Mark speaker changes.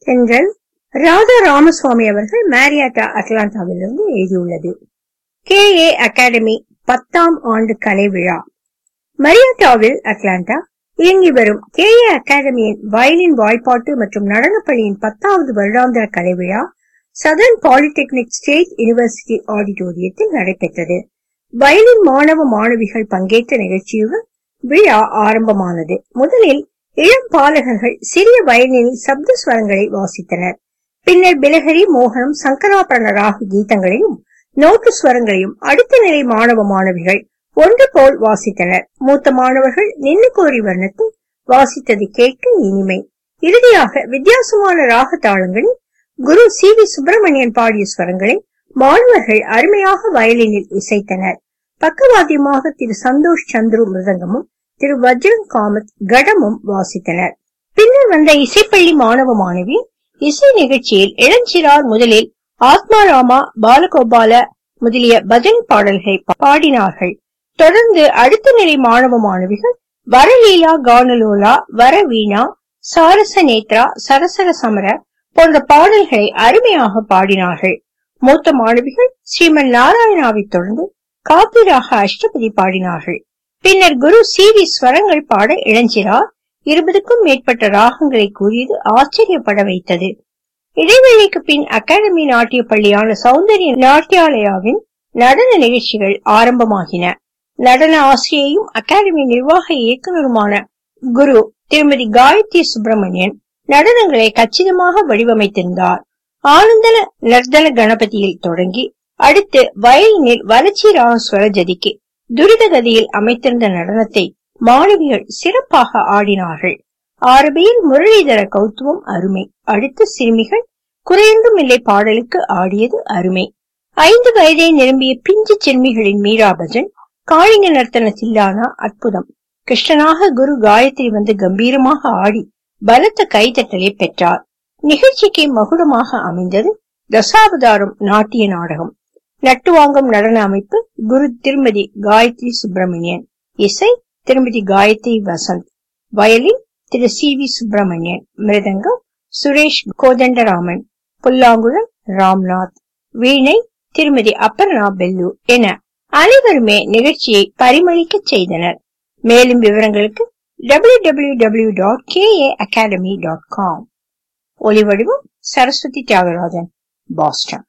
Speaker 1: என்றல் ராதா ராமசுவாமி அவர்கள் மேரியாட்டா அட்லாண்டாவிலிருந்து எழுதியுள்ளது கே ஏ அகாடமி பத்தாம் ஆண்டு கலை விழா மரியாட்டாவில் அட்லாண்டா இயங்கி வரும் கே ஏ அகாடமியின் வயலின் வாய்ப்பாட்டு மற்றும் நடனப்பள்ளியின் பத்தாவது வருடாந்திர கலை விழா சதர்ன் பாலிடெக்னிக் ஸ்டேட் யூனிவர்சிட்டி ஆடிட்டோரியத்தில் நடைபெற்றது வயலின் மாணவ மாணவிகள் பங்கேற்ற நிகழ்ச்சியுடன் விழா ஆரம்பமானது முதலில் இளம் பாலகர்கள் சிறிய வயலினில் சப்த ஸ்வரங்களை வாசித்தனர் பின்னர் பிலஹரி மோகனம் சங்கராபரண ராகு கீதங்களையும் நோட்டு ஸ்வரங்களையும் அடுத்த நிலை மாணவ மாணவிகள் ஒன்று போல் வாசித்தனர் மூத்த மாணவர்கள் நின்னு கோரி வர்ணத்தில் வாசித்தது கேட்க இனிமை இறுதியாக வித்தியாசமான ராக தாளங்களில் குரு சி வி சுப்பிரமணியன் பாடிய ஸ்வரங்களை மாணவர்கள் அருமையாக வயலினில் இசைத்தனர் பக்கவாத்தியமாக திரு சந்தோஷ் சந்துரு மிருதங்கமும் திரு வஜ்ரங் காமத் கடமும் வாசித்தனர் பின்னர் வந்த இசைப்பள்ளி மாணவ மாணவி இசை நிகழ்ச்சியில் இளஞ்சிறார் முதலில் ஆத்மாராமா பாலகோபால முதலிய பஜன் பாடல்களை பாடினார்கள் தொடர்ந்து அடுத்த நிலை மாணவ மாணவிகள் வரலீலா கானலோலா வரவீணா சாரச நேத்ரா சரசர சமர போன்ற பாடல்களை அருமையாக பாடினார்கள் மூத்த மாணவிகள் ஸ்ரீமன் நாராயணாவை தொடர்ந்து காப்பிராக அஷ்டபதி பாடினார்கள் பின்னர் குரு சி வி ஸ்வரங்கள் பாட இளஞ்சிறார் இருபதுக்கும் மேற்பட்ட ராகங்களை கூறியது ஆச்சரியப்பட வைத்தது இடைவேளைக்கு பின் அகாடமி நாட்டிய பள்ளியான சௌந்தரிய நாட்டியாலயாவின் நடன நிகழ்ச்சிகள் ஆரம்பமாகின நடன ஆசிரியையும் அகாடமி நிர்வாக இயக்குநருமான குரு திருமதி காயத்ரி சுப்பிரமணியன் நடனங்களை கச்சிதமாக வடிவமைத்திருந்தார் ஆனந்தன நர்தன கணபதியில் தொடங்கி அடுத்து வயலினில் வளர்ச்சி ராகஸ்வர ஜதிக்கு துரிதகதியில் அமைத்திருந்த நடனத்தை மாணவிகள் சிறப்பாக ஆடினார்கள் ஆரபியில் முரளிதர கௌத்துவம் அருமை அடுத்து சிறுமிகள் குறையொன்றும் இல்லை பாடலுக்கு ஆடியது அருமை ஐந்து வயதை நிரம்பிய பிஞ்சு சிறுமிகளின் மீரா பஜன் காளிங்க நர்த்தன தில்லானா அற்புதம் கிருஷ்ணனாக குரு காயத்ரி வந்து கம்பீரமாக ஆடி பலத்த கைதட்டலை பெற்றார் நிகழ்ச்சிக்கு மகுடமாக அமைந்தது தசாவதாரம் நாட்டிய நாடகம் நட்டுவாங்கும் நடன அமைப்பு குரு திருமதி காயத்ரி சுப்பிரமணியன் இசை Thirumathi Gayathri Vasanth violin Thiru C V Subramanian mridangam Suresh Kothandaraman புல்லாங்குழல் ராம்நாத் வீணை திருமதி அப்பர்ணா பெல்லு என அனைவருமே நிகழ்ச்சியை பரிமளிக்க செய்தனர் மேலும் விவரங்களுக்கு W W W dot K A academy dot com ஒலிவடிவம் சரஸ்வதி தியாகராஜன் பாஸ்டன்